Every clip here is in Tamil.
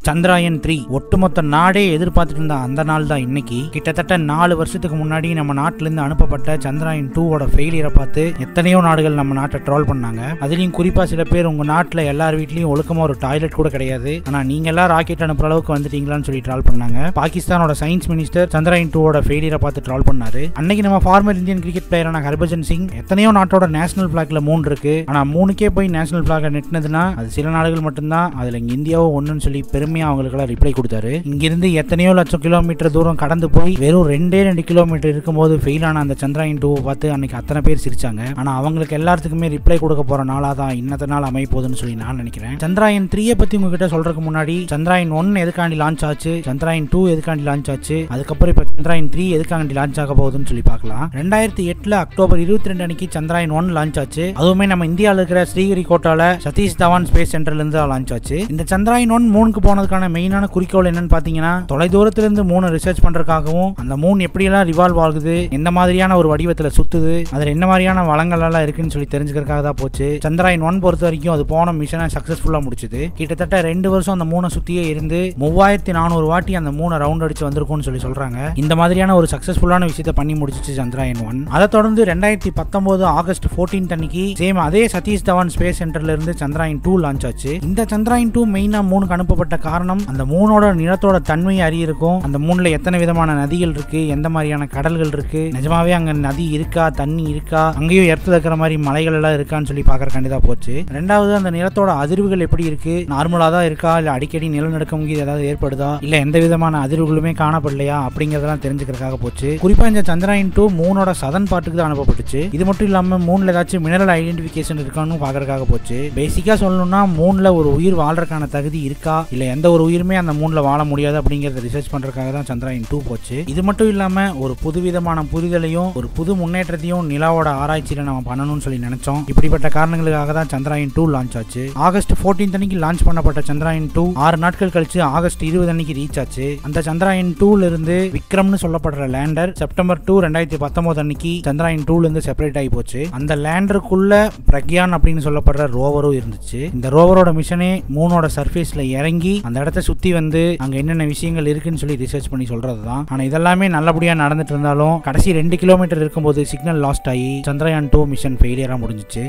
சந்திராயன் த்ரீ ஒட்டுமொத்த நாடே எதிர்பார்த்துட்டு இருந்த அந்த நாள் தான் இன்னைக்கு கிட்டத்தட்ட நாலு வருஷத்துக்கு முன்னாடி நம்ம நாட்டில இருந்து அனுப்பப்பட்ட சந்திராயன் டூவோட ஃபெயிலியரை பார்த்து எத்தனையோ நாடுகள் நம்ம நாட்டை ட்ரோல் பண்ணாங்க அதுலயும் குறிப்பா சில பேர் உங்க நாட்டில் எல்லார் வீட்லயும் ஒழுக்கமா ஒரு டாய்லெட் கூட கிடையாது ஆனா நீங்க எல்லாம் ராக்கெட் அனுப்புற அளவுக்கு வந்துட்டீங்களான்னு சொல்லி ட்ரால் பண்ணாங்க பாகிஸ்தானோட சயின்ஸ் மினிஸ்டர் சந்திராயன் டூவோட ஃபெயிலியரை பார்த்து ட்ரால் பண்ணாரு அன்னைக்கு நம்ம ஃபார்மர் இந்தியன் கிரிக்கெட் பிளேயரான ஹர்பஜன் சிங் எத்தனையோ நாட்டோட நேஷனல் பிளாக்ல மூணு இருக்கு ஆனா மூணுக்கே போய் நேஷனல் பிளாக நெட்டினதுன்னா அது சில நாடுகள் மட்டும்தான் அதுல இங்க இந்தியாவும் ஒண்ணுன்னு சொல்லி பெருமையா அவங்களுக்கெல்லாம் ரிப்ளை கொடுத்தாரு இங்கிருந்து எத்தனையோ லட்சம் கிலோமீட்டர் தூரம் கடந்து போய் வெறும் ரெண்டே ரெண்டு கிலோமீட்டர் இருக்கும்போது ஃபெயில் ஆன அந்த சந்திராயன் டூவை பார்த்து அன்னைக்கு அத்தனை பேர் சிரிச்சாங்க ஆனா அவங்களுக்கு எல்லாத்துக்குமே ரிப்ளை கொடுக்க போற நாளா தான் இன்னத்த நாள் அமைய போகுதுன்னு சொல்லி நான் நினைக்கிறேன் சந்திராயன் த்ரீயை பத்தி உங்ககிட்ட சொல்றதுக்கு முன்னாடி சந்திராயன் ஒன் எதுக்காண்டி லான்ச் ஆச்சு சந்திராயன் டூ எதுக்காண்டி லான்ச் ஆச்சு அதுக்கப்புறம் இப்ப சந்திராயன் த்ரீ எதுக்காண்டி லான்ச் ஆக போகுதுன்னு சொல்லி பார்க்கலாம் ரெண்டாயிரத்தி எட்டுல அக்டோபர் இருபத்தி ரெண்டு அன்னைக்கு சந்திராயன் ஒன் லான்ச் ஆச்சு அதுவுமே நம்ம இந்தியாவில் இருக்கிற ஸ்ரீஹரிகோட்டால சதீஷ் தவான் ஸ்பேஸ் சென்டர்ல இருந்து லான்ச் ஆச்சு இந்த சந்திராயன் ஒன் மூணுக்கு போனதுக்கான மெயினான குறிக்கோள் என்னன்னு பாத்தீங்கன்னா தொலைதூரத்துல இருந்து மூணு ரிசர்ச் பண்றதுக்காகவும் அந்த மூணு எப்படியெல்லாம் ரிவால்வ் ஆகுது எந்த மாதிரியான ஒரு வடிவத்துல சுத்துது அதுல என்ன மாதிரியான வளங்கள் எல்லாம் இருக்குன்னு சொல்லி தெரிஞ்சுக்கிறதுக்காக தான் போச்சு சந்திராயன் ஒன் பொறுத்த வரைக்கும் அது போன மிஷனை சக்சஸ்ஃபுல்லா முடிச்சுது கிட்டத்தட்ட ரெண்டு வருஷம் அந்த மூணை சுத்தியே இருந்து மூவாயிரத்தி நானூறு வாட்டி அந்த மூணை ரவுண்ட் அடிச்சு வந்திருக்கும்னு சொல்லி சொல்றாங்க இந்த மாதிரியான ஒரு சக்சஸ்ஃபுல்லான விஷயத்தை பண்ணி முடிச்சிச்சு சந்திராயன் ஒன் அதை தொடர்ந்து ரெண்டாயிரத்தி பத்தொன்பது ஆகஸ்ட் 14 அன்னைக்கு சேம் அதே சதீஷ் தவான் ஸ்பேஸ் சென்டர்ல இருந்து சந்திராயன் டூ லான்ச் ஆச்சு இந்த சந்திராயன் டூ மெயினா மூணுக்கு அனுப்பப்பட்ட காரணம் அந்த மூணோட நிலத்தோட தன்மையை அறியிருக்கும் அந்த மூணுல எத்தனை விதமான நதிகள் இருக்கு எந்த மாதிரியான கடல்கள் இருக்கு நிஜமாவே அங்க நதி இருக்கா தண்ணி இருக்கா அங்கேயும் இடத்துல இருக்கிற மாதிரி மலைகள் எல்லாம் இருக்கான்னு சொல்லி பாக்குறக்காண்டி தான் போச்சு ரெண்டாவது அந்த நிலத்தோட அதிர்வுகள் எப்படி இருக்கு நார்மலா தான் இருக்கா இல்ல அடிக்கடி நிலநடுக்கம் இது ஏதாவது ஏற்படுதா இல்ல எந்த விதமான அதிர்வுகளுமே காணப்படலையா அப்படிங்கறதெல்லாம் தெரிஞ்சுக்கிறதுக்காக போச்சு குறிப்பா இந்த சந்திராயன் டூ மூணோட சதன் பாட்டுக்கு தான் அனுப்பப்பட்டுச்சு இது மட்டும் இல்லாம மூணுல ஏதாச்சும் மினரல் ஐடென்டிபிகேஷன் இருக்கான்னு பாக்குறதுக்காக போச்சு பேசிக்கா சொல்லணும்னா மூணுல ஒரு உயிர் வாழ்றதுக்கான தகுதி இருக்கா இல்ல எந்த ஒரு உயிருமே அந்த மூணுல வாழ முடியாது அப்படிங்கறத ரிசர்ச் பண்றதுக்காக தான் சந்திராயன் டூ போச்சு இது மட்டும் இல்லாம ஒரு புதுவிதமான புரிதலையும் ஒரு புது முன்னேற்றத்தையும் நிலாவோட ஆராய்ச்சியில நம்ம பண்ணணும்னு சொல்லி நினைச்சோம் இப்படிப்பட்ட காரணங்களுக்காக தான் சந்திராயன் டூ லான்ச் ஆச்சு ஆகஸ்ட் 14 அன்னைக்கு லான்ச் பண்ணப்பட்ட சந்திராயன் டூ ஆறு நாட்கள் கழிச்சு ஆகஸ்ட் இருபது அன்னைக்கு ரீச் ஆச்சு அந்த சந்திராயன் டூல இருந்து விக்ரம்னு சொல்லப்படுற லேண்டர் செப்டம்பர் டூ ரெண்டாயிரத்தி பத்தொன்பது அன்னைக்கு சந்திராயன் டூல இருந்து செப்பரேட் ஆகி போச்சு அந்த லேண்டருக்குள்ள பிரக்யான் அப்படின்னு சொல்லப்படுற ரோவரும் இருந்துச்சு இந்த ரோவரோட மிஷனே மூணோட சர்ஃபேஸ்ல இறங்கி அந்த இடத்த சுத்தி வந்து அங்க என்னென்ன விஷயங்கள் இருக்குன்னு சொல்லி ரிசர்ச் பண்ணி சொல்றது தான் ஆனா இதெல்லாமே நல்லபடியா நடந்துட்டு இருந்தாலும் கடைசி ரெண்டு கிலோமீட்டர் இருக்கும்போது சிக்னல் லாஸ்ட் ஆகி சந்திரயான் டூ மிஷன் ஃபெயிலியரா முடிஞ்சிச்சு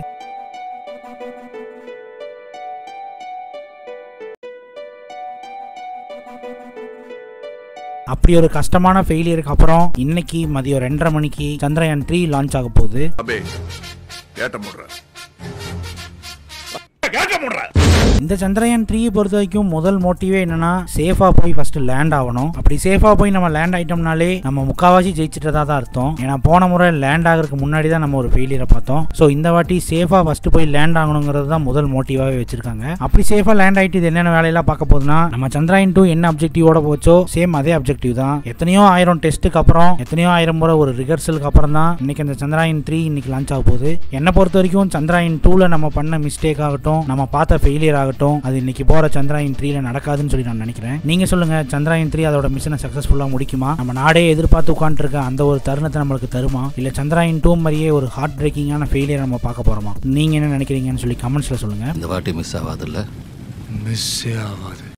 அப்படி ஒரு கஷ்டமான ஃபெயிலியருக்கு அப்புறம் இன்னைக்கு மதியம் ரெண்டரை மணிக்கு சந்திரயான் த்ரீ லான்ச் ஆக போகுது அபே கேட்ட முடுற இந்த சந்திரயான் த்ரீ பொறுத்த வரைக்கும் முதல் மோட்டிவே என்னன்னா சேஃபா போய் ஃபர்ஸ்ட் லேண்ட் ஆகணும் அப்படி சேஃபா போய் நம்ம லேண்ட் ஆயிட்டோம்னாலே நம்ம முக்காவாசி ஜெயிச்சிட்டதா தான் அர்த்தம் ஏன்னா போன முறை லேண்ட் ஆகிறதுக்கு முன்னாடி தான் நம்ம ஒரு ஃபெயிலியரை பார்த்தோம் ஸோ இந்த வாட்டி சேஃபா ஃபர்ஸ்ட் போய் லேண்ட் ஆகணுங்கிறது தான் முதல் மோட்டிவாவே வச்சிருக்காங்க அப்படி சேஃபா லேண்ட் ஆயிட்டு இது என்னென்ன வேலையெல்லாம் பார்க்க போகுதுன்னா நம்ம சந்திராயன் டூ என்ன அப்ஜெக்டிவோட போச்சோ சேம் அதே அப்ஜெக்டிவ் தான் எத்தனையோ ஆயிரம் டெஸ்ட்டுக்கு அப்புறம் எத்தனையோ ஆயிரம் முறை ஒரு ரிகர்சலுக்கு அப்புறம் தான் இன்னைக்கு அந்த சந்திராயன் த்ரீ இன்னைக்கு லான்ச் ஆக போகுது என்னை பொறுத்த வரைக்கும் சந்திராயன் டூல நம்ம பண்ண மிஸ்டேக் ஆகட்டும் நம்ம பார்த்த ஃபெயிலியர் ஆகட்டும் அது இன்னைக்கு போற சந்திராயன் த்ரீல நடக்காதுன்னு சொல்லி நான் நினைக்கிறேன் நீங்க சொல்லுங்க சந்திராயன் த்ரீ அதோட மிஷனை சக்சஸ்ஃபுல்லா முடிக்குமா நம்ம நாடே எதிர்பார்த்து உட்காந்துருக்க அந்த ஒரு தருணத்தை நம்மளுக்கு தருமா இல்ல சந்திராயன் டூ மாதிரியே ஒரு ஹார்ட் பிரேக்கிங்கான ஃபெயிலியர் நம்ம பார்க்க போறோமா நீங்க என்ன நினைக்கிறீங்கன்னு சொல்லி கமெண்ட்ஸ்ல சொல்லுங்க இந்த வாட்டி மிஸ் ஆகாதுல்ல மிஸ்ஸே ஆகாது